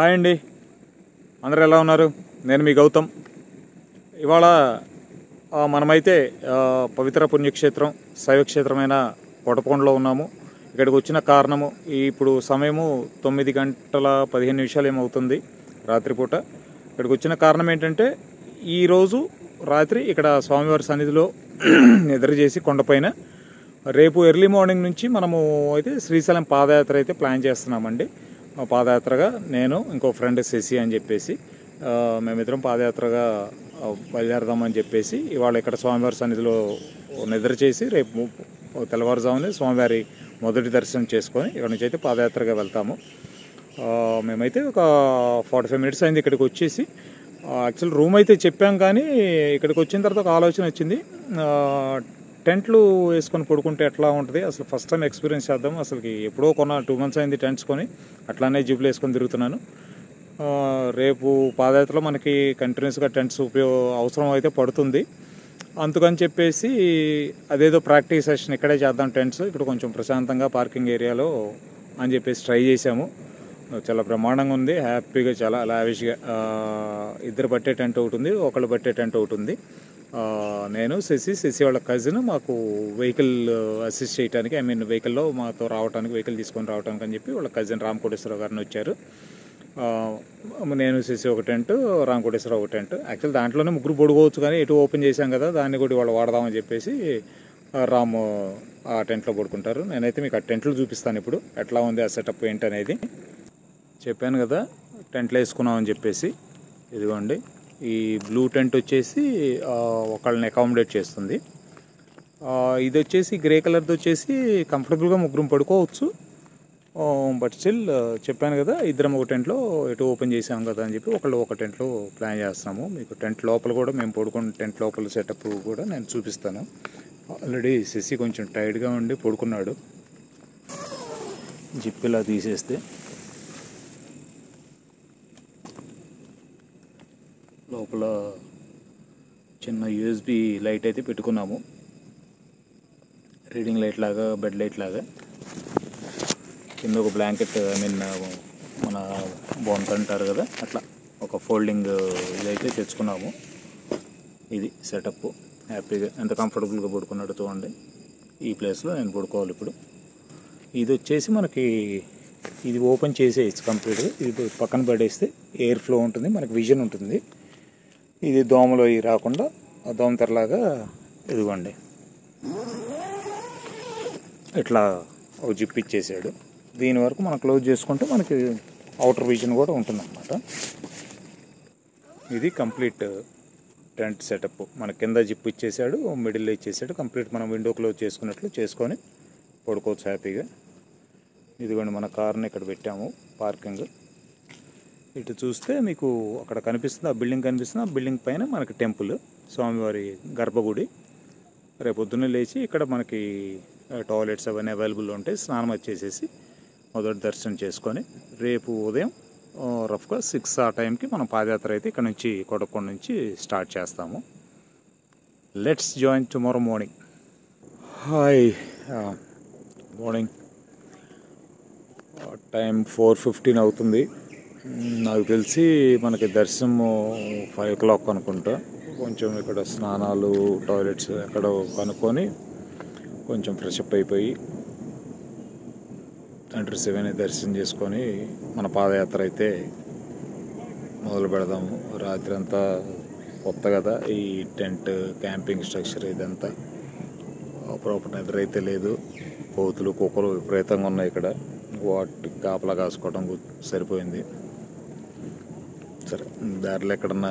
Hi అండి అందరు ఎలా ఉన్నారు నేను మీ గౌతమ్ ఇవాళ ఆ, మనమైతే ఆ, పవిత్ర పుణ్యక్షేత్రం శైవక్షేత్రమైన కొటకొండలో ఉన్నాము ఇక్కడికి వచ్చిన కారణము ఈ ఇప్పుడు సమయము తొమ్మిది గంటల పదిహేను నిమిషాలు ఏమవుతుంది రాత్రిపూట ఇక్కడికి వచ్చిన కారణం ఏంటంటే ఈరోజు రాత్రి ఇక్కడ స్వామివారి సన్నిధిలో నిద్ర చేసి కొండపైన రేపు ఎర్లీ మార్నింగ్ నుంచి మనము అయితే శ్రీశైలం పాదయాత్ర అయితే ప్లాన్ చేస్తున్నామండి ఆ పాదయాత్రగా నేను ఇంకో ఫ్రెండ్ శశి అని చెప్పేసి ఆ, మేమిద్దరం పాదయాత్రగా ఆ, బయలుదేరదామని చెప్పేసి ఇవాళ ఇక్కడ స్వామివారి సన్నిధిలో నిద్ర చేసి రేపు తెల్లవారుజామునే స్వామివారి మొదటి దర్శనం చేసుకొని ఇక్కడ నుంచి అయితే పాదయాత్రగా వెళ్తాము ఆ, మేమైతే ఒక ఫార్టీ ఫైవ్ మినిట్స్ అయింది ఇక్కడికి వచ్చేసి యాక్చువల్ రూమ్ అయితే చెప్పాం కానీ ఇక్కడికి వచ్చిన తర్వాత ఒక ఆలోచన వచ్చింది ఆ, టెంట్లు వేసుకొని పడుకుంటే ఎట్లా ఉంటుంది అసలు ఫస్ట్ టైం ఎక్స్పీరియన్స్ చేద్దాం అసలుకి ఎప్పుడో కొన్న టూ మంత్స్ అయింది టెంట్స్ కొని అట్లానే జిప్లు వేసుకొని తిరుగుతున్నాను ఆ, రేపు పాదయాత్రలో మనకి కంటిన్యూస్గా టెంట్స్ ఉపయోగ అవసరం అయితే పడుతుంది అందుకని చెప్పేసి అదేదో ప్రాక్టీస్ సెషన్ ఇక్కడే చేద్దాం టెంట్స్ ఇక్కడ కొంచెం ప్రశాంతంగా పార్కింగ్ ఏరియాలో అని చెప్పేసి ట్రై చేసాము చాలా బ్రహ్మాండంగా ఉంది హ్యాపీగా చాలా లావిష్గా ఇద్దరు పట్టే టెంట్ ఒకటి ఉంది ఒకళ్ళు పట్టే టెంట్ ఒకటి ఉంది ఆ, నేను శశి శశి వాళ్ళ కజిన్ మాకు వెహికల్ అసిస్ట్ చేయడానికి ఐ మీన్ వెహికల్లో మాతో రావడానికి వెహికల్ తీసుకొని రావడానికి అని చెప్పి వాళ్ళ కజిన్ రామకోటేశ్వరరావు గారిని వచ్చారు ఆ, నేను శశి ఒక టెంట్ రామకోటేశ్వరరావు ఒక టెంట్ యాక్చువల్ దాంట్లోనే ముగ్గురు పడుకోవచ్చు కానీ ఎటు ఓపెన్ చేశాం కదా దాన్ని కూడా వాళ్ళు వాడదామని చెప్పేసి ఆ, రాము ఆ టెంట్లో పడుకుంటారు నేనైతే మీకు ఆ టెంట్లు చూపిస్తాను ఇప్పుడు ఎట్లా ఉంది ఆ సెటప్ ఏంటి అనేది చెప్పాను కదా టెంట్లు వేసుకున్నామని చెప్పేసి ఇదిగోండి ఈ బ్లూ టెంట్ వచ్చేసి ఆ, ఒకళ్ళని అకామిడేట్ చేస్తుంది ఆ, ఇది వచ్చేసి గ్రే కలర్ది వచ్చేసి కంఫర్టబుల్గా ముగ్గురం పడుకోవచ్చు బట్ స్టిల్ చెప్పాను కదా ఇద్దరం ఒక టెంట్లో ఎటు ఓపెన్ చేసాం కదా అని చెప్పి ఒకళ్ళు ఒక టెంట్లో ప్లాన్ చేస్తున్నాము మీకు టెంట్ లోపల కూడా మేము పడుకున్న టెంట్ లోపల సెటప్ కూడా నేను చూపిస్తాను ఆల్రెడీ శశి కొంచెం టైర్డ్గా ఉండి పడుకున్నాడు జిప్ ఇలా తీసేస్తే లోపల చిన్న యూఎస్బి లైట్ అయితే పెట్టుకున్నాము రీడింగ్ లైట్ లాగా బెడ్ లైట్ లాగా కింద ఒక బ్లాంకెట్ ఐ మీన్ మన బొంత అంటారు కదా అట్లా ఒక ఫోల్డింగ్ ఇదైతే తెచ్చుకున్నాము ఇది సెటప్ హ్యాపీగా ఎంత కంఫర్టబుల్గా పడుకున్నాడు చూడండి ఈ ప్లేస్లో నేను పడుకోవాలి ఇప్పుడు ఇది వచ్చేసి మనకి ఇది ఓపెన్ చేసేయచ్చు కంప్లీట్గా ఇది పక్కన పడేస్తే ఎయిర్ ఫ్లో ఉంటుంది మనకి విజన్ ఉంటుంది ఇది దోమలు అవి రాకుండా ఆ దోమ తెరలాగా ఇదిగోండి ఇట్లా ఒక జిప్ ఇచ్చేసాడు దీని వరకు మనం క్లోజ్ చేసుకుంటే మనకి అవుటర్ విజన్ కూడా ఉంటుందన్నమాట ఇది కంప్లీట్ టెంట్ సెటప్ మన కింద జిప్ ఇచ్చేసాడు మిడిల్లో ఇచ్చేసాడు కంప్లీట్ మనం విండో క్లోజ్ చేసుకున్నట్లు చేసుకొని పడుకోవచ్చు హ్యాపీగా ఇదిగోండి మన కార్ని ఇక్కడ పెట్టాము పార్కింగ్ ఇటు చూస్తే మీకు అక్కడ కనిపిస్తుంది ఆ బిల్డింగ్ కనిపిస్తుంది ఆ బిల్డింగ్ పైన మనకి టెంపుల్ స్వామివారి గర్భగుడి రేపు పొద్దున్నే లేచి ఇక్కడ మనకి టాయిలెట్స్ అవన్నీ అవైలబుల్ ఉంటాయి స్నానం వచ్చేసేసి మొదటి దర్శనం చేసుకొని రేపు ఉదయం ఆ, రఫ్గా సిక్స్ ఆ టైంకి మనం పాదయాత్ర అయితే ఇక్కడ నుంచి కొడకొండ నుంచి స్టార్ట్ చేస్తాము let's join tomorrow morning hi morning time four fifteen అవుతుంది మ్, నాకు తెలిసి మనకి దర్శనం ఫైవ్ ఓ క్లాక్ అనుకుంటా కొంచెం ఇక్కడ స్నానాలు టాయిలెట్స్ ఎక్కడో కనుక్కొని కొంచెం ఫ్రెష్ అప్ అయిపోయి తండ్రి శివని దర్శనం చేసుకొని మన పాదయాత్ర అయితే మొదలు పెడదాము రాత్రి అంతా కొత్త కదా ఈ టెంట్ క్యాంపింగ్ స్ట్రక్చర్ ఇదంతా ప్రాపర్ నిద్ర అయితే లేదు కోతులు కుక్కలు విపరీతంగా ఉన్నాయి ఇక్కడ వాటి కాపలా కాసుకోవడం గు- సరిపోయింది సరే దారిలో ఎక్కడన్నా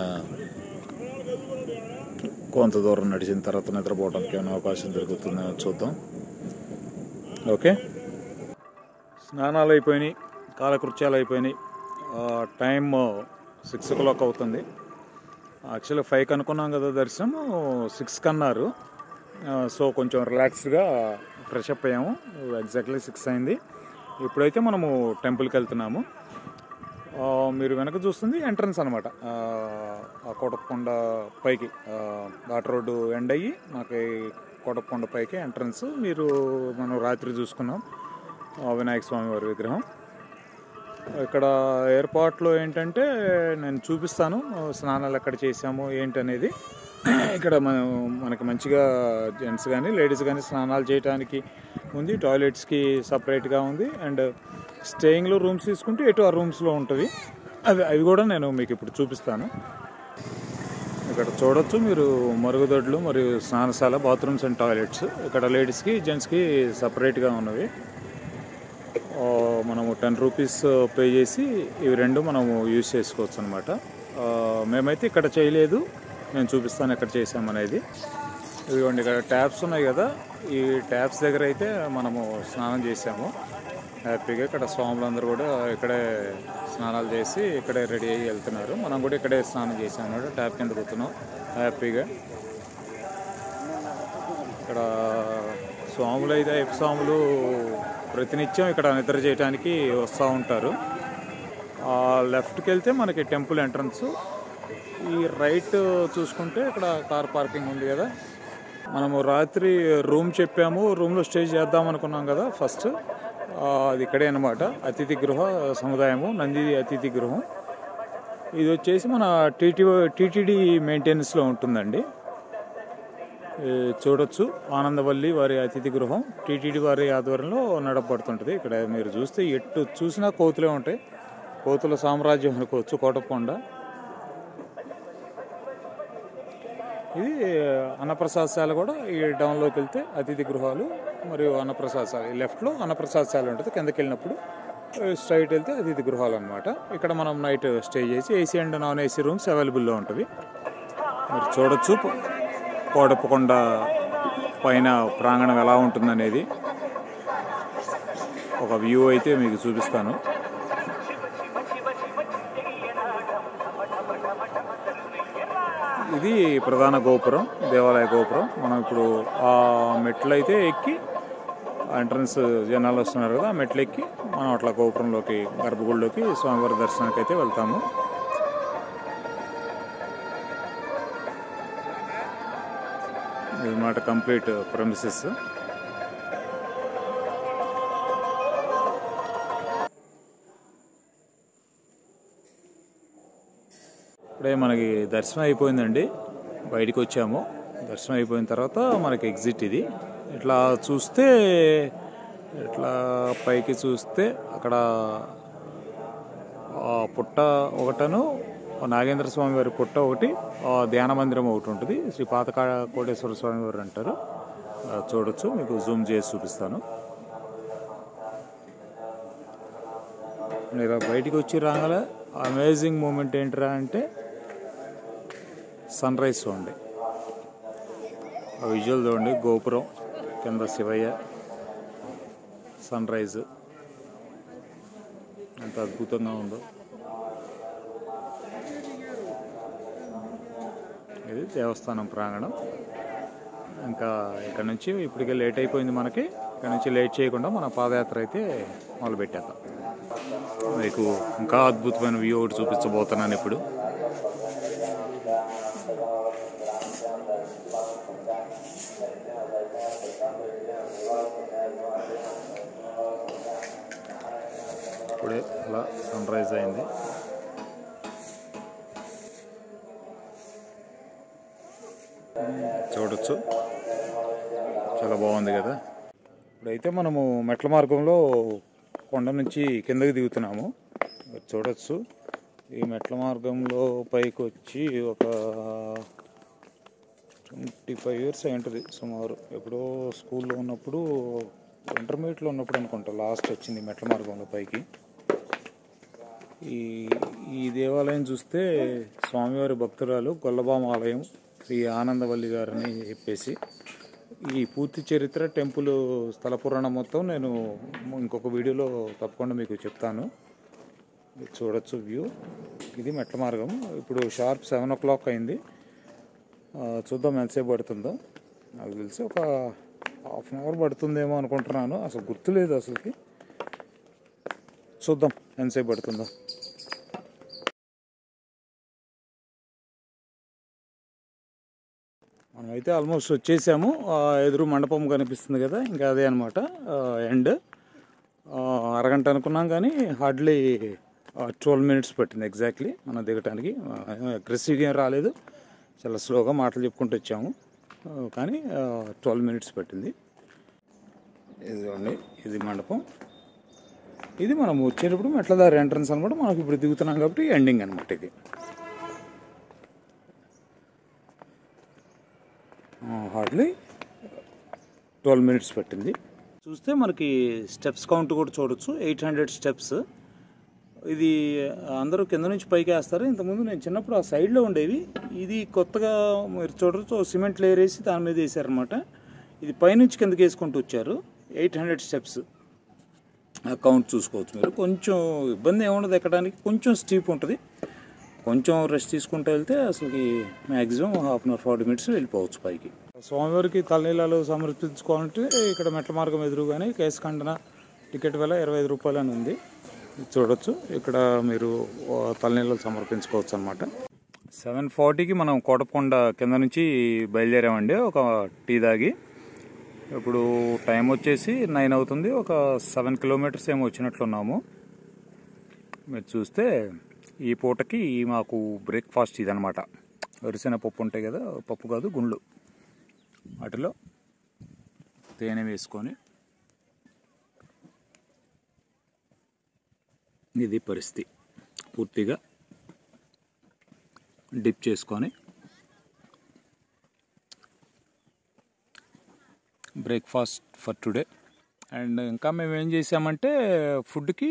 కొంత దూరం నడిచిన తర్వాత నిద్రపోవడానికి ఏమైనా అవకాశం దొరుకుతుందో చూద్దాం ఓకే స్నానాలు అయిపోయినాయి కాలకృత్యాలు అయిపోయినాయి ఆ, టైం సిక్స్ ఓ క్లాక్ అవుతుంది యాక్చువల్లీ ఫైవ్కి అనుకున్నాం కదా దర్శనం సిక్స్కి అన్నారు ఆ, సో కొంచెం రిలాక్స్డ్గా ఫ్రెష్ అప్ అయ్యాము ఎగ్జాక్ట్లీ సిక్స్ అయింది ఇప్పుడైతే మనము టెంపుల్కి వెళ్తున్నాము ఆ, మీరు వెనక చూస్తుంది ఎంట్రన్స్ అనమాట ఆ కోటకొండ పైకి ఆ, ఘాట్ రోడ్డు ఎండ్ అయ్యి మనకి కోటకొండ పైకి ఎంట్రన్స్ మీరు మనం రాత్రి చూసుకున్నాం ఆ, వినాయక స్వామి వారి విగ్రహం ఇక్కడ ఏర్పాట్లు ఏంటంటే నేను చూపిస్తాను స్నానాలు ఎక్కడ చేసాము ఏంటి అనేది ఇక్కడ మనం మనకి మంచిగా జెంట్స్ కానీ లేడీస్ కానీ స్నానాలు చేయడానికి ఉంది టాయిలెట్స్కి సపరేట్గా ఉంది అండ్ స్టేయింగ్లో రూమ్స్ తీసుకుంటే ఎటు ఆ రూమ్స్లో ఉంటుంది అవి అవి కూడా నేను మీకు ఇప్పుడు చూపిస్తాను ఇక్కడ చూడొచ్చు మీరు మరుగుదొడ్లు మరియు స్నానశాల బాత్రూమ్స్ అండ్ టాయిలెట్స్ ఇక్కడ లేడీస్కి జెంట్స్కి సపరేట్గా ఉన్నవి ఆ, మనము టెన్ రూపీస్ పే చేసి ఇవి రెండు మనము యూజ్ చేసుకోవచ్చు అనమాట మేమైతే ఇక్కడ చేయలేదు నేను చూపిస్తాను ఎక్కడ చేసామనేది ఇదిగోండి ఇక్కడ ట్యాప్స్ ఉన్నాయి కదా ఈ ట్యాప్స్ దగ్గర అయితే మనము స్నానం చేసాము హ్యాపీగా ఇక్కడ స్వాములందరూ కూడా ఇక్కడే స్నానాలు చేసి ఇక్కడే రెడీ అయ్యి వెళ్తున్నారు మనం కూడా ఇక్కడే స్నానం చేసాం అనమాట ట్యాప్ కింద కూర్చున్నాం హ్యాపీగా ఇక్కడ స్వాములు అయితే అయ్యప్ప స్వాములు ప్రతినిత్యం ఇక్కడ నిద్ర చేయడానికి వస్తూ ఉంటారు ఆ లెఫ్ట్కి వెళ్తే మనకి టెంపుల్ ఎంట్రన్స్ ఈ రైట్ చూసుకుంటే ఇక్కడ కార్ పార్కింగ్ ఉంది కదా మనము రాత్రి రూమ్ చెప్పాము రూమ్లో స్టే చేద్దాం అనుకున్నాం కదా ఫస్ట్ ఆ, అది ఇక్కడే అనమాట అతిథి గృహ సముదాయము నంది అతిథి గృహం ఇది వచ్చేసి మన టీటీ టీటీడీ మెయింటెనెన్స్లో ఉంటుందండి ఈ చూడొచ్చు ఆనందవల్లి వారి అతిథి గృహం టీటీడీ వారి ఆధ్వర్యంలో నడపబడుతుంటుంది ఇక్కడ మీరు చూస్తే ఎటు చూసినా కోతులే ఉంటాయి కోతుల సామ్రాజ్యం అనుకోవచ్చు కోటకొండ ఇది అన్నప్రసాదశాల కూడా ఈ డౌన్లోకి వెళ్తే అతిథి గృహాలు మరియు అన్నప్రసాదశాల ఈ లెఫ్ట్లో అన్నప్రసాదశాల ఉంటుంది కిందకి వెళ్ళినప్పుడు స్ట్రైట్ వెళ్తే అతిథి గృహాలు అనమాట ఇక్కడ మనం నైట్ స్టే చేసి AC and non AC rooms అవైలబుల్లో ఉంటుంది మీరు చూడొచ్చు కోడపకొండ పైన ప్రాంగణం ఎలా ఉంటుందనేది ఒక వ్యూ అయితే మీకు చూపిస్తాను ఇది ప్రధాన గోపురం దేవాలయ గోపురం మనం ఇప్పుడు ఆ మెట్లు అయితే ఎక్కి ఎంట్రన్స్ జనాలు వస్తున్నారు కదా ఆ మెట్లు ఎక్కి మనం అట్లా గోపురంలోకి గర్భగుడిలోకి స్వామివారి దర్శనానికి అయితే వెళ్తాము ఇదన్నమాట కంప్లీట్ ప్రమిసెస్ ఇప్పుడే మనకి దర్శనం అయిపోయిందండి బయటికి వచ్చాము దర్శనం అయిపోయిన తర్వాత మనకి ఎగ్జిట్ ఇది ఇట్లా చూస్తే ఇట్లా పైకి చూస్తే అక్కడ ఆ పుట్ట ఒకటను నాగేంద్ర స్వామి వారి పుట్ట ఒకటి ఆ ధ్యాన మందిరం ఒకటి ఉంటుంది శ్రీ పాతకా కోటేశ్వర స్వామి వారు అంటారు ఆ, చూడొచ్చు మీకు జూమ్ చేసి చూపిస్తాను మీరు బయటికి వచ్చి రాగల అమేజింగ్ మూమెంట్ ఏంట్రా అంటే సన్ రైజ్ చూడండి ఆ విజువల్ చూడండి గోపురం కింద శివయ్య సన్ రైజ్ ఎంత అద్భుతంగా ఉందో ఇది దేవస్థానం ప్రాంగణం ఇంకా ఇక్కడ నుంచి ఇప్పటికే లేట్ అయిపోయింది మనకి ఇక్కడ నుంచి లేట్ చేయకుండా మన పాదయాత్ర అయితే మొదలు పెట్టేద్దాం మీకు ఇంకా అద్భుతమైన వ్యూ ఒకటి చూపించబోతున్నాను ఇప్పుడు ఇప్పుడే అలా సన్ రైజ్ అయింది చూడొచ్చు చాలా బాగుంది కదా ఇప్పుడైతే మనము మెట్ల మార్గంలో కొండ నుంచి కిందకి దిగుతున్నాము మీరు చూడొచ్చు ఈ మెట్ల మార్గంలో పైకి వచ్చి ఒక ట్వంటీ ఫైవ్ ఇయర్స్ అయి ఉంటుంది సుమారు ఎప్పుడో స్కూల్లో ఉన్నప్పుడు ఇంటర్మీడియట్లో ఉన్నప్పుడు అనుకుంటా లాస్ట్ వచ్చింది మెట్ల మార్గంలో పైకి ఈ ఈ దేవాలయం చూస్తే స్వామివారి భక్తురాలు గొల్లబామ ఆలయం శ్రీ ఆనందవల్లి గారని చెప్పేసి ఈ పూర్తి చరిత్ర టెంపుల్ స్థల పురాణం మొత్తం నేను ఇంకొక వీడియోలో తప్పకుండా మీకు చెప్తాను ఇది చూడొచ్చు వ్యూ ఇది మెట్ల మార్గం ఇప్పుడు షార్ప్ సెవెన్ ఓ క్లాక్ అయింది ఆ, చూద్దాం ఎంతసేపు పడుతుందో నాకు తెలిసి ఒక హాఫ్ అన్ అవర్ పడుతుందేమో అనుకుంటున్నాను అసలు గుర్తులేదు అసలుకి చూద్దాం ఎంతసేపు పడుతుందో మనమైతే ఆల్మోస్ట్ వచ్చేసాము ఆ, ఎదురు మండపం కనిపిస్తుంది కదా ఇంకా అదే అనమాట ఎండ్ ఆ, అరగంట అనుకున్నాం కానీ హార్డ్లీ ట్వెల్వ్ మినిట్స్ పట్టింది ఎగ్జాక్ట్లీ మనం దిగటానికి అగ్రెసివ్గా ఏం రాలేదు చాలా స్లోగా మాటలు చెప్పుకుంటూ వచ్చాము ఆ, కానీ ట్వెల్వ్ మినిట్స్ పట్టింది ఇది చూడండి ఇది మండపం ఇది మనం వచ్చేటప్పుడు మెట్ల దారి ఎంట్రన్స్ అనమాట మనకి ఇప్పుడు దిగుతున్నాం కాబట్టి ఎండింగ్ అనమాట ఇది హార్డ్లీ ట్వెల్వ్ మినిట్స్ పట్టింది చూస్తే మనకి స్టెప్స్ కౌంట్ కూడా చూడొచ్చు ఎయిట్ హండ్రెడ్ స్టెప్స్ ఇది అందరూ కింద నుంచి పైకి వేస్తారు ఇంతకుముందు నేను చిన్నప్పుడు ఆ సైడ్లో ఉండేవి ఇది కొత్తగా మీరు చూడొచ్చు సిమెంట్ లేయర్ వేసి దాని మీద వేసారనమాట ఇది పైనుంచి కిందకి వేసుకుంటూ వచ్చారు ఎయిట్ హండ్రెడ్ స్టెప్స్ కౌంట్ చూసుకోవచ్చు మీరు కొంచెం ఇబ్బంది ఏముండదు ఎక్కడానికి కొంచెం స్టీప్ ఉంటుంది కొంచెం రెస్ట్ తీసుకుంటూ వెళ్తే అసలుకి maximum half an hour forty minutes వెళ్ళిపోవచ్చు పైకి స్వామివారికి తలనీలాలు సమర్పించుకోవాలంటే ఇక్కడ మెట్ల మార్గం ఎదురుగానే కేసు ఖండన టికెట్ వేల ఇరవై ఐదు రూపాయలు అని ఉంది ఇది చూడొచ్చు ఇక్కడ మీరు ఆ, తలనీలాలు సమర్పించుకోవచ్చు అనమాట సెవెన్ ఫార్టీకి మనం కోటకొండ కింద నుంచి బయలుదేరామండి ఒక టీ తాగి ఇప్పుడు టైం వచ్చేసి నైన్ అవుతుంది ఒక సెవెన్ కిలోమీటర్స్ ఏమో వచ్చినట్లున్నాము మీరు చూస్తే ఈ పూటకి మాకు బ్రేక్ఫాస్ట్ ఇదనమాట వరిసిన పప్పు ఉంటాయి కదా పప్పు కాదు గుండ్లు వాటిలో తేనె వేసుకొని ఇది పరిస్థితి పూర్తిగా డిప్ చేసుకొని బ్రేక్ఫాస్ట్ ఫర్ టుడే అండ్ ఇంకా మేము ఏం చేసామంటే ఫుడ్కి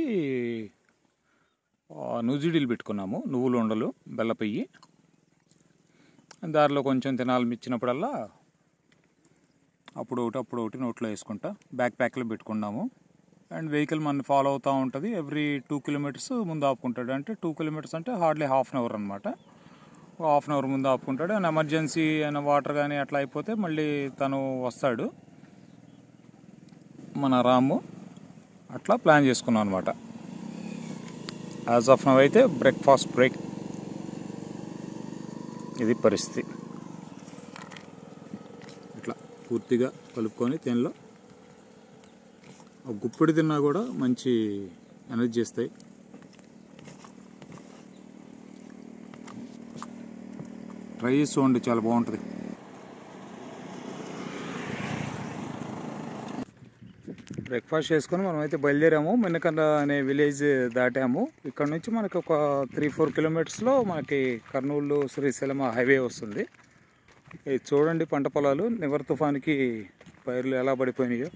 నూజిడీలు పెట్టుకున్నాము నువ్వులు ఉండలు బెల్లపెయ్యి దారిలో కొంచెం తినాలి ఇచ్చినప్పుడల్లా అప్పుడు ఒకటి అప్పుడు ఒకటి నోట్లో వేసుకుంటా బ్యాక్ ప్యాక్లో పెట్టుకున్నాము అండ్ వెహికల్ మన ఫాలో అవుతూ ఉంటుంది ఎవ్రీ టూ కిలోమీటర్స్ ముందు ఆపుకుంటాడు అంటే టూ కిలోమీటర్స్ అంటే హార్డ్లీ హాఫ్ అన్ అవర్ అనమాట హాఫ్ అన్ అవర్ ముందు ఆపుకుంటాడు అండ్ ఎమర్జెన్సీ అయినా వాటర్ కానీ అట్లా అయిపోతే మళ్ళీ తను వస్తాడు మన రాము అట్లా ప్లాన్ చేసుకున్నాం అనమాట యాజ్ ఆఫ్ నవ్ అయితే బ్రేక్ఫాస్ట్ బ్రేక్ ఇది పరిస్థితి ఇట్లా పూర్తిగా కలుపుకొని తేనెలో ఒక గుప్పిడి తిన్నా కూడా మంచి ఎనర్జీ ఇస్తాయి ట్రై చేసి చూడండి చాలా బాగుంటుంది బ్రేక్ఫాస్ట్ చేసుకొని మనం అయితే బయలుదేరాము మిన్నకంద అనే విలేజ్ దాటాము ఇక్కడ నుంచి మనకి ఒక త్రీ ఫోర్ కిలోమీటర్స్లో మనకి కర్నూలు శ్రీశైలం హైవే వస్తుంది ఇది చూడండి పంట పొలాలు నివర్ తుఫాన్కి పైర్లు ఎలా పడిపోయినాయో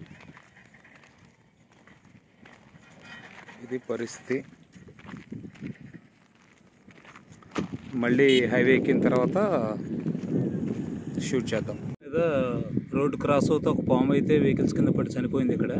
ఇది పరిస్థితి మళ్ళీ హైవే ఎక్కిన తర్వాత షూట్ చేద్దాం లేదా రోడ్ క్రాస్ అవుతూ ఒక పాము అయితే వెహికల్స్ కింద పడి చనిపోయింది ఇక్కడ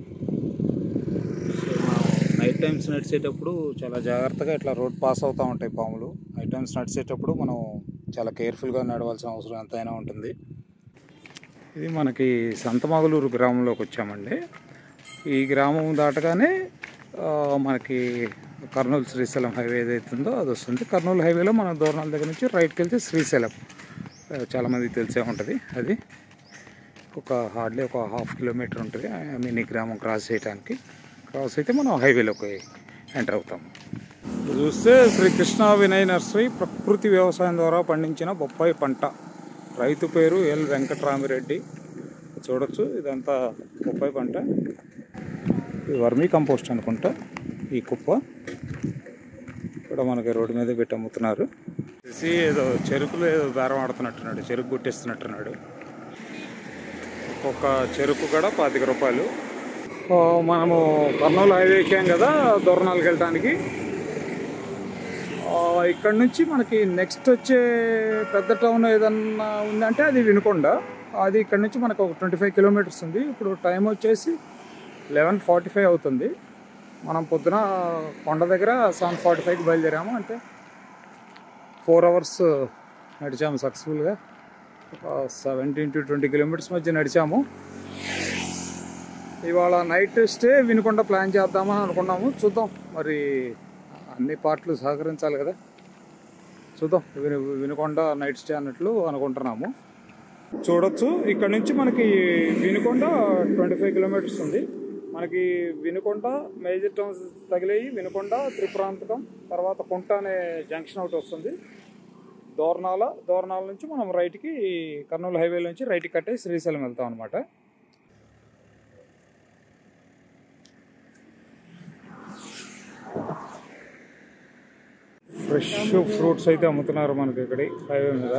సో మనం నైట్ టైమ్స్ నడిచేటప్పుడు చాలా జాగ్రత్తగా ఇట్లా రోడ్ పాస్ అవుతూ ఉంటాయి పాములు నైట్ టైమ్స్ నడిచేటప్పుడు మనం చాలా కేర్ఫుల్గా నడవాల్సిన అవసరం ఎంతైనా ఉంటుంది ఇది మనకి సంతమగలూరు గ్రామంలోకి వచ్చామండి ఈ గ్రామం దాటగానే ఆ, మనకి కర్నూలు శ్రీశైలం హైవే ఏదైతుందో అది వస్తుంది కర్నూలు హైవేలో మన దూరణాల దగ్గర నుంచి రైట్కి వెళ్తే శ్రీశైలం ఆ, చాలామందికి తెలిసే ఉంటుంది అది ఒక హార్డ్లీ ఒక హాఫ్ కిలోమీటర్ ఉంటుంది ఆ మినీ గ్రామం క్రాస్ చేయడానికి క్రాస్ అయితే మనం హైవేలోకి ఎంటర్ అవుతాం ఇప్పుడు చూస్తే శ్రీ కృష్ణ వినయ్ నర్సరీ ప్రకృతి వ్యవసాయం ద్వారా పండించిన బొప్పాయి పంట రైతు పేరు ఎల్ వెంకటరామిరెడ్డి చూడొచ్చు ఇదంతా బొప్పాయి పంట ఇది వర్మీ కంపోస్ట్ అనుకుంటా ఈ కుప్ప ఇక్కడ మనకి రోడ్డు మీద పెట్టి అమ్ముతున్నారు చూసి ఏదో చెరుకులో ఏదో బేరం ఆడుతున్నట్టున్నాడు చెరుకు గుట్టిస్తున్నట్టున్నాడు ఒక్కొక్క చెరుకు కూడా పాతిక రూపాయలు ఓ, మనము కర్నూలు హైవే ఎక్కాం కదా దూరణాలకు వెళ్ళటానికి ఆ, ఇక్కడ నుంచి మనకి నెక్స్ట్ వచ్చే పెద్ద టౌన్ ఏదన్నా ఉందంటే అది వినుకొండ అది ఇక్కడ నుంచి మనకు ఒక ట్వంటీ ఫైవ్ కిలోమీటర్స్ ఉంది ఇప్పుడు టైం వచ్చేసి లెవెన్ ఫార్టీ ఫైవ్ అవుతుంది మనం పొద్దున కొండ దగ్గర సెవెన్ ఫార్టీ ఫైవ్కి బయలుదేరాము అంటే ఫోర్ అవర్స్ నడిచాము సక్సెస్ఫుల్గా ఒక సెవెంటీన్ టు ట్వంటీ కిలోమీటర్స్ మధ్య నడిచాము ఇవాళ నైట్ స్టే వినుకొండ ప్లాన్ చేద్దామని అనుకున్నాము చూద్దాం మరి అన్ని పార్ట్లు సహకరించాలి కదా చూద్దాం విను వినుకొండ నైట్ స్టే అన్నట్లు అనుకుంటున్నాము చూడొచ్చు ఇక్కడ నుంచి మనకి వినుకొండ ట్వంటీ ఫైవ్ కిలోమీటర్స్ ఉంది మనకి వినుకొండ మేజర్ టౌన్స్ తగిలేయి వినుకొండ త్రిపురాంతకం తర్వాత కుంట అనే జంక్షన్ ఒకటి వస్తుంది దోర్నాల దోర్నాల నుంచి మనం రైట్కి కర్నూలు హైవే నుంచి రైట్కి కట్టే శ్రీశైలం వెళ్తాం అనమాట ఫ్రెష్ ఫ్రూట్స్ అయితే అమ్ముతున్నారు మనకి ఇక్కడ హైవే మీద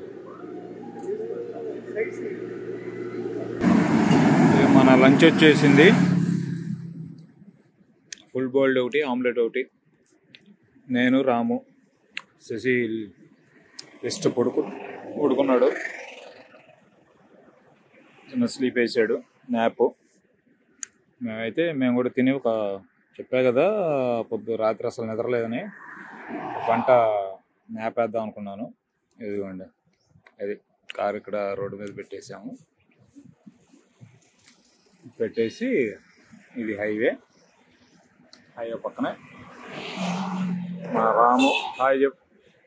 ఇది మన లంచ్ వచ్చేసింది ఫుల్ బాయిల్డ్ ఒకటి ఆమ్లెట్ ఒకటి నేను రాము శశి జస్ట్ పడుకు పడుకున్నాడు చిన్న స్లీప్ వేసాడు న్యాప్ మేమైతే మేము కూడా తిని ఒక చెప్పా కదా పొద్దు రాత్రి అసలు నిద్రలేదని ఒక గంట న్యాప్ వేద్దాం అనుకున్నాను ఇదిగోండి అది కారు ఇక్కడ రోడ్డు మీద పెట్టేసాము పెట్టేసి ఇది హైవే హైవే పక్కనే మా రాము హాయ్ చెప్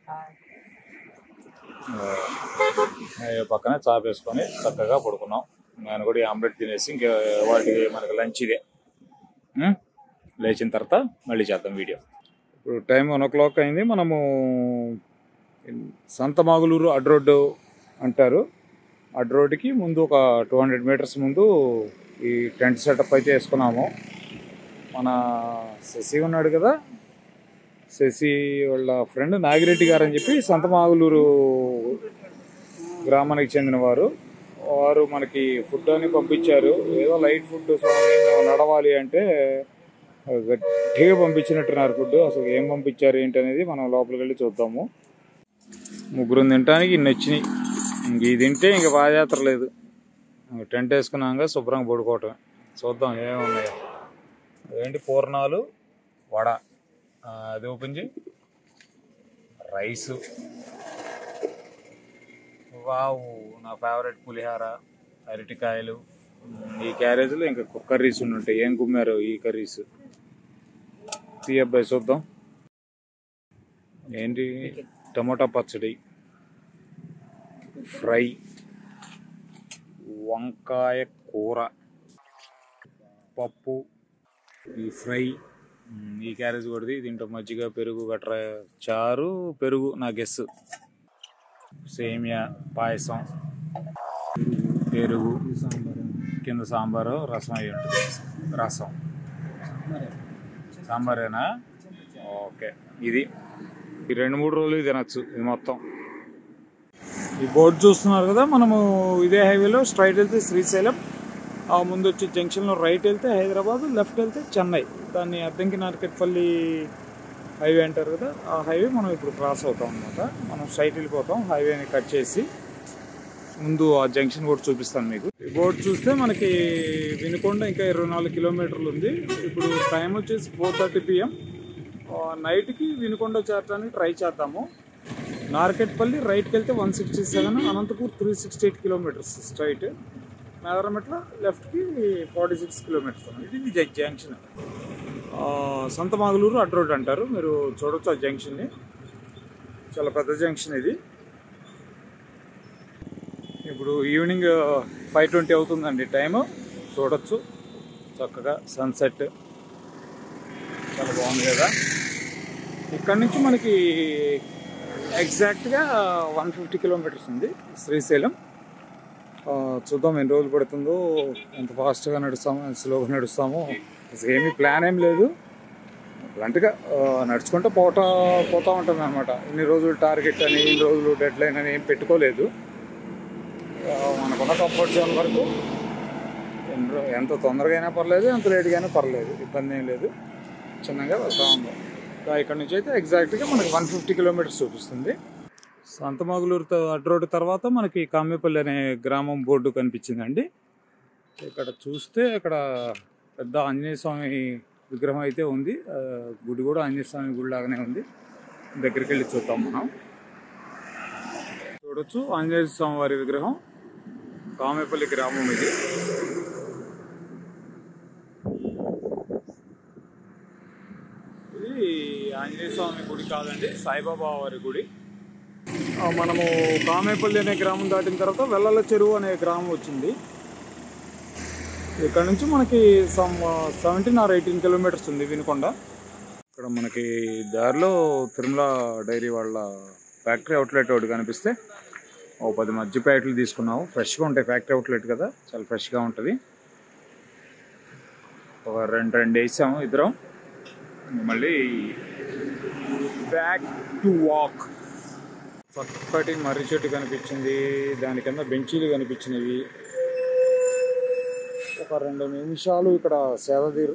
హైవే పక్కనే చాప్ వేసుకొని చక్కగా పడుకున్నాం నేను కూడా ఈ ఆమ్లెట్ తినేసి ఇంకా వాటికి మనకి లంచ్ ఇదే ఉం? లేచిన తర్వాత మళ్ళీ చేద్దాం వీడియో ఇప్పుడు టైం వన్ ఓ క్లాక్ అయింది మనము సంతమాగులూరు అడ్ రోడ్డు అంటారు అడ్ రోడ్డుకి ముందు ఒక టూ హండ్రెడ్ మీటర్స్ ముందు ఈ టెంట్ సెటప్ అయితే వేసుకున్నాము మన శశి ఉన్నాడు కదా శశి వాళ్ళ ఫ్రెండ్ నాగిరెడ్డి గారు అని చెప్పి సంతమాగులూరు గ్రామానికి చెందిన వారు వారు మనకి ఫుడ్ అని పంపించారు ఏదో లైట్ ఫుడ్ స్వామి మేము నడవాలి అంటే గట్టిగా పంపించినట్టున్నారు ఫుడ్ అసలు ఏం పంపించారు ఏంటి అనేది మనం లోపలికి వెళ్ళి చూద్దాము ముగ్గురు తినడానికి ఇన్ని వచ్చినాయి ఇంక ఇది తింటే ఇంక పాదయాత్ర లేదు ఇంక టెంట్ వేసుకున్నాక శుభ్రంగా పడుకోవటం చూద్దాం ఏమున్నాయో అదేంటి పూర్ణాలు వడ ఆ, అది ఓపెన్ చేయి రైసు వావ్ నా ఫేవరెట్ పులిహార అరటికాయలు ఉమ్, ఈ క్యారేజ్లో ఇంకా కర్రీస్ ఉంటాయి ఏం కుమ్మారు ఈ కర్రీస్ తీ అబ్బాయి చూద్దాం ఏంటి టమోటా పచ్చడి ఫ్రై వంకాయ కూర పప్పు ఈ ఫ్రై ఉమ్, ఈ క్యారేజ్ కొడిది దీంట్లో మజ్జిగ పెరుగు గట్రా చారు పెరుగు నా గెస్ సేమియా పాయసం పెరుగు కింద సాంబారు రసం అయి ఉంటుంది రసం సాంబారేనా ఓకే ఇది ఈ రెండు మూడు రోజులు తినచ్చు ఇది మొత్తం ఈ బోర్డు చూస్తున్నారు కదా మనము ఇదే హైవేలో స్ట్రైట్ వెళ్తే శ్రీశైలం ఆ ముందు వచ్చే జంక్షన్లో రైట్ వెళ్తే హైదరాబాద్ లెఫ్ట్ వెళ్తే చెన్నై దాన్ని అద్దంకి నార్కెట్పల్లి హైవే అంటారు కదా ఆ హైవే మనం ఇప్పుడు క్రాస్ అవుతాం అనమాట మనం స్ట్రైట్ వెళ్ళిపోతాం హైవేని కట్ చేసి ముందు ఆ జంక్షన్ కూడా చూపిస్తాను మీకు ఈ బోర్డు చూస్తే మనకి వినుకొండ ఇంకా ఇరవై నాలుగు కిలోమీటర్లు ఉంది ఇప్పుడు టైం వచ్చేసి ఫోర్ థర్టీ పిఎం నైట్కి వినుకొండ చేరడానికి ట్రై చేద్దాము నార్కెట్పల్లి రైట్కి వెళ్తే one sixty seven Anantapur three sixty eight kilometres straight Medarametla లెఫ్ట్కి ఫార్టీ సిక్స్ కిలోమీటర్స్ ఇది ఇది జంక్షన్ ఆ, సంతమాగులూరు అడ్ రోడ్ అంటారు మీరు చూడొచ్చు ఆ జంక్షన్ని చాలా పెద్ద జంక్షన్ ఇది ఇప్పుడు ఈవినింగ్ ఫైవ్ ట్వంటీ అవుతుందండి టైము చూడొచ్చు చక్కగా సన్సెట్ చాలా బాగుంది కదా ఇక్కడ నుంచి మనకి ఎగ్జాక్ట్గా వన్ ఫిఫ్టీ కిలోమీటర్స్ ఉంది శ్రీశైలం ఆ, చూద్దాం ఎన్ని రోజులు పడుతుందో ఎంత ఫాస్ట్గా నడుస్తామో ఎంత స్లోగా నడుస్తామో అసలు ఏమీ ప్లాన్ ఏం లేదు బ్లంట్గా నడుచుకుంటూ పోతా పోతా ఉంటాం అనమాట ఇన్ని రోజులు టార్గెట్ అని ఇన్ని రోజులు డెడ్ లైన్ అని ఏం పెట్టుకోలేదు ఆ, మనకున్న కంఫర్ట్ జోన్ వరకు ఎన్ని రో- ఎంత తొందరగా అయినా పర్లేదు ఎంత లేట్గా అయినా పర్లేదు ఇబ్బంది ఏం లేదు చిన్నగా వెళ్తా ఉందాం సో ఇక్కడ నుంచి అయితే ఎగ్జాక్ట్గా మనకి వన్ ఫిఫ్టీ కిలోమీటర్స్ చూపిస్తుంది సంతమగులూరు అడ్డు రోడ్డు తర్వాత మనకి కామ్యపల్లి అనే గ్రామం బోర్డు కనిపించిందండి ఇక్కడ చూస్తే ఇక్కడ పెద్ద ఆంజనేయ స్వామి విగ్రహం అయితే ఉంది ఆ, గుడి కూడా ఆంజనేయ స్వామి గుడి లాగానే ఉంది దగ్గరికి వెళ్ళి చూద్దాం మనం చూడొచ్చు ఆంజనేయ స్వామి వారి విగ్రహం కామేపల్లి గ్రామం ఇది ఇది ఆంజనేయ స్వామి గుడి కాదండి సాయిబాబా వారి గుడి ఆ, మనము కామేపల్లి అనే గ్రామం దాటిన తర్వాత వెల్లల చెరువు అనే గ్రామం వచ్చింది ఇక్కడ నుంచి మనకి some seventeen or eighteen kilometres ఉంది వినుకొండ ఇక్కడ మనకి దారిలో తిరుమల డైరీ వాళ్ళ ఫ్యాక్టరీ అవుట్లెట్ ఒకటి కనిపిస్తే ఓ పది మధ్య ప్యాకెట్లు తీసుకున్నాము ఫ్రెష్గా ఉంటాయి ఫ్యాక్టరీ అవుట్లెట్ కదా చాలా ఫ్రెష్గా ఉంటుంది ఒక రెండు రెండు వేసాము ఇద్దరం మళ్ళీ బ్యాక్ టు వాక్ చక్కటి మర్రి చెట్టు కనిపించింది దాని కింద బెంచీలు కనిపించినవి ఒక రెండు నిమిషాలు ఇక్కడ సేద తీరు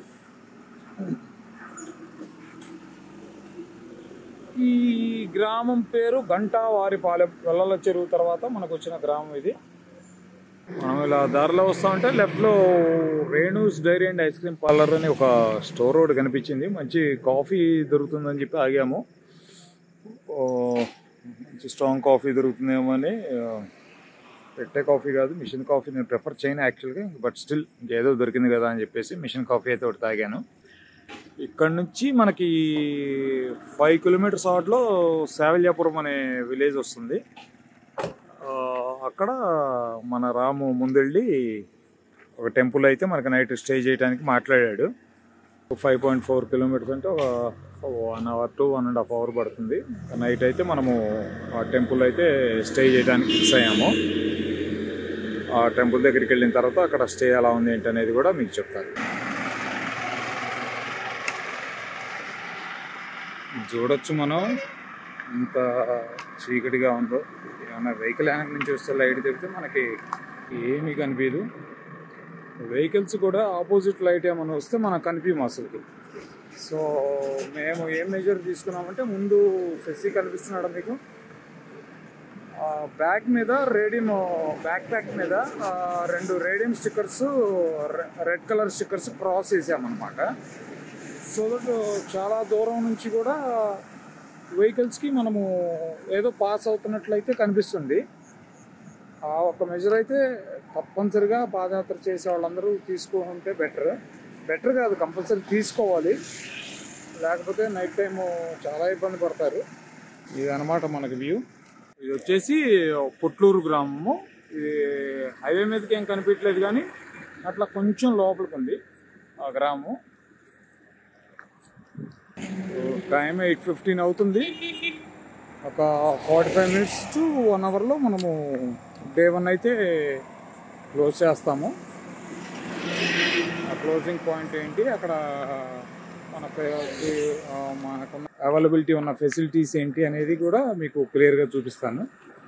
ఈ గ్రామం పేరు గంటా వారిపాలెం వెల్లల చెరువు తర్వాత మనకు వచ్చిన గ్రామం ఇది మనం ఇలా దారిలో వస్తా ఉంటే లెఫ్ట్ లో Renus dairy and ice cream parlour అని ఒక స్టోర్ ఒకటి కనిపించింది మంచి కాఫీ దొరుకుతుందని చెప్పి ఆగాము ఓ, మంచి స్ట్రాంగ్ కాఫీ దొరుకుతుందేమో అని ఆ, పెట్టే కాఫీ కాదు మిషన్ కాఫీ నేను ప్రిఫర్ చేయను యాక్చువల్గా బట్ స్టిల్ ఇంకేదో దొరికింది కదా అని చెప్పేసి మిషన్ కాఫీ అయితే ఒకటి తాగాను ఇక్కడ నుంచి మనకి ఫైవ్ కిలోమీటర్స్ అవుట్లో శావల్యాపురం అనే విలేజ్ వస్తుంది ఆ, అక్కడ మన రాము ముందెళ్ళి ఒక టెంపుల్ అయితే మనకి నైట్ స్టే చేయడానికి మాట్లాడాడు ఫైవ్ పాయింట్ ఫోర్ కిలోమీటర్స్ అంటే ఒక one hour to one and half hour పడుతుంది నైట్ అయితే మనము ఆ టెంపుల్ అయితే స్టే చేయడానికి ఫిక్స్ అయ్యాము ఆ టెంపుల్ దగ్గరికి వెళ్ళిన తర్వాత అక్కడ స్టే ఎలా ఉంది ఏంటి అనేది కూడా మీకు చెప్తాను చూడొచ్చు మనం ఇంత చీకటిగా ఉందో ఏమన్నా వెహికల్ వెనక నుంచి వస్తే లైట్ తెప్పితే మనకి ఏమీ కనిపించదు వెహికల్స్ కూడా ఆపోజిట్ లైట్ ఏమైనా వస్తే మనకు కనిపించము అసలుకి సో మేము ఏం మెజర్ తీసుకున్నామంటే ముందు ఫెసి కనిపిస్తున్నాడు మీకు బ్యాగ్ మీద రేడియం బ్యాక్ ప్యాక్ మీద ఆ, రెండు radium stickers red colour stickers cross వేసామన్నమాట సో దట్ చాలా దూరం నుంచి కూడా వెహికల్స్కి మనము ఏదో పాస్ అవుతున్నట్లయితే కనిపిస్తుంది ఆ ఒక మెజర్ అయితే తప్పనిసరిగా పాదయాత్ర చేసే వాళ్ళందరూ తీసుకుంటే బెటర్ బెటర్ కాదు కంపల్సరీ తీసుకోవాలి లేకపోతే నైట్ టైం చాలా ఇబ్బంది పడతారు ఇది అనమాట మనకి వ్యూ ఇది వచ్చేసి పుట్లూరు గ్రామము ఇది హైవే మీదకి ఏం కనిపించలేదు కానీ అట్లా కొంచెం లోపలికి ఉంది ఆ గ్రామం టైం ఎయిట్ ఫిఫ్టీన్ అవుతుంది ఒక forty five minutes to one అవర్లో మనము డే వన్ అయితే క్లోజ్ చేస్తాము ఆ క్లోజింగ్ పాయింట్ ఏంటి అక్కడ మన ఫె- ఆ, మనకున్న అవైలబిలిటీ ఉన్న ఫెసిలిటీస్ ఏంటి అనేది కూడా మీకు క్లియర్గా చూపిస్తాను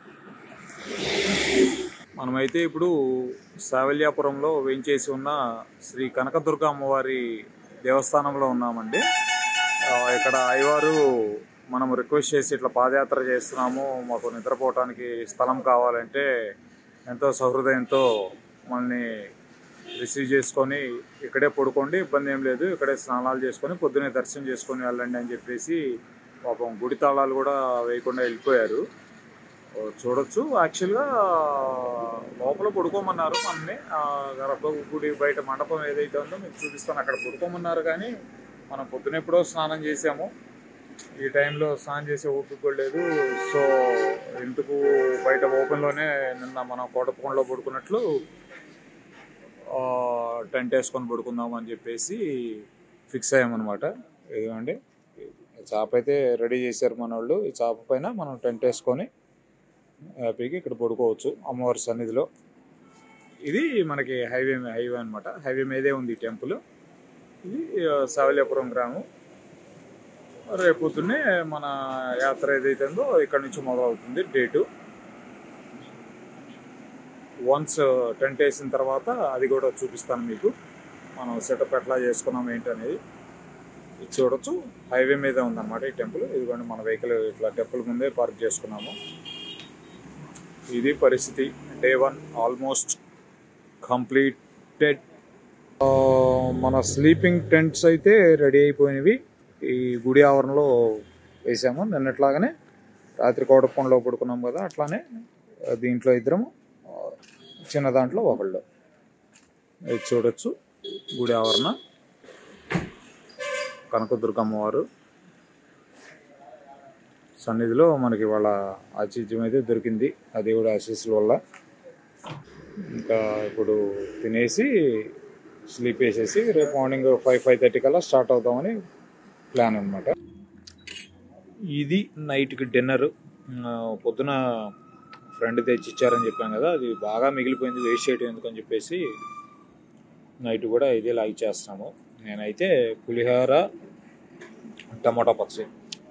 మనమైతే ఇప్పుడు సావల్యాపురంలో వేయించేసి ఉన్న శ్రీ కనకదుర్గ అమ్మవారి దేవస్థానంలో ఉన్నామండి ఆ, ఇక్కడ అయ్యవారు మనం రిక్వెస్ట్ చేసి ఇట్లా పాదయాత్ర చేస్తున్నాము మాకు నిద్రపోవటానికి స్థలం కావాలంటే ఎంతో సహృదయంతో మనల్ని రిసీవ్ చేసుకొని ఇక్కడే పడుకోండి ఇబ్బంది ఏం లేదు ఇక్కడే స్నానాలు చేసుకొని పొద్దున్నే దర్శనం చేసుకొని వెళ్ళండి అని చెప్పేసి పాపం గుడి తాళాలు కూడా వేయకుండా వెళ్ళిపోయారు ఓ, చూడొచ్చు యాక్చువల్గా లోపల పడుకోమన్నారు మనల్ని ఆ గర్భ గుడి బయట మండపం ఏదైతే ఉందో మీకు చూపిస్తాను అక్కడ పడుకోమన్నారు కానీ మనం పొద్దున ఎప్పుడో స్నానం చేసాము ఈ టైంలో స్నానం చేసే ఓపిక కూడా లేదు సో ఎందుకు బయట ఓపెన్లోనే నిన్న మనం కోటపకొండలో పడుకున్నట్లు ఆ, టెంట్ వేసుకొని పడుకుందాం అని చెప్పేసి ఫిక్స్ అయ్యామన్నమాట ఇదిగోండి ఈ చాప అయితే రెడీ చేశారు మన వాళ్ళు ఈ చాప పైన మనం టెంట్ వేసుకొని హ్యాపీగా ఇక్కడ పడుకోవచ్చు అమ్మవారి సన్నిధిలో ఇది మనకి హైవే హైవే అనమాట హైవే మీదే ఉంది ఈ టెంపుల్ ఇది ఆ, సావల్యాపురం గ్రామం రేపు పొద్దున్నే మన యాత్ర ఏదైతే ఉందో ఇక్కడ నుంచి మొదలవుతుంది డేటు వన్స్ టెంట్ వేసిన తర్వాత అది కూడా చూపిస్తాను మీకు మనం సెటప్ ఎట్లా చేసుకున్నాం ఏంటి అనేది ఇది చూడొచ్చు హైవే మీద ఉందన్నమాట ఈ టెంపుల్ ఇదిగోండి మన వెహికల్ ఇట్లా టెంపుల్ ముందే పార్క్ చేసుకున్నాము ఇది పరిస్థితి డే వన్ ఆల్మోస్ట్ కంప్లీటెడ్ మన స్లీపింగ్ టెంట్స్ అయితే రెడీ అయిపోయినవి ఈ గుడి ఆవరణలో వేసాము నిన్నట్లాగానే రాత్రి కోటకొండలో పడుకున్నాం కదా అట్లానే ఆ, దీంట్లో ఇద్దరము ఆ, చిన్న దాంట్లో ఒకళ్ళు ఇది చూడొచ్చు గుడి ఆవరణ కనకదుర్గమ్మ వారు సన్నిధిలో మనకి వాళ్ళ ఆతిథ్యం అయితే దొరికింది ఆ దేవుడి ఆశీస్సుల వల్ల ఇంకా ఇప్పుడు తినేసి స్లీప్ వేసేసి రేపు మార్నింగ్ ఫైవ్ ఫైవ్ థర్టీ కల్లా స్టార్ట్ అవుతామని ప్లాన్ అనమాట ఇది నైట్కి డిన్నర్ పొద్దున ఫ్రెండ్ తెచ్చి ఇచ్చారని చెప్పాం కదా అది బాగా మిగిలిపోయింది వేస్ట్ చేయడం ఎందుకని చెప్పేసి నైట్ కూడా ఇదే లాగ్ చేస్తాము నేనైతే పులిహోర టమాటా పచ్చడి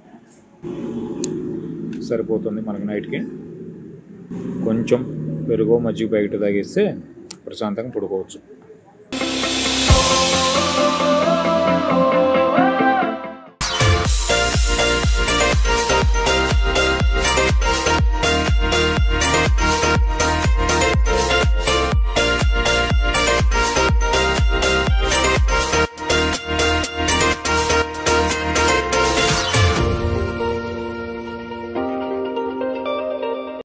సరిపోతుంది మనకి నైట్కి కొంచెం పెరుగు మజ్జిగ ప్యాకెట్ తాగేస్తే ప్రశాంతంగా పడుకోవచ్చు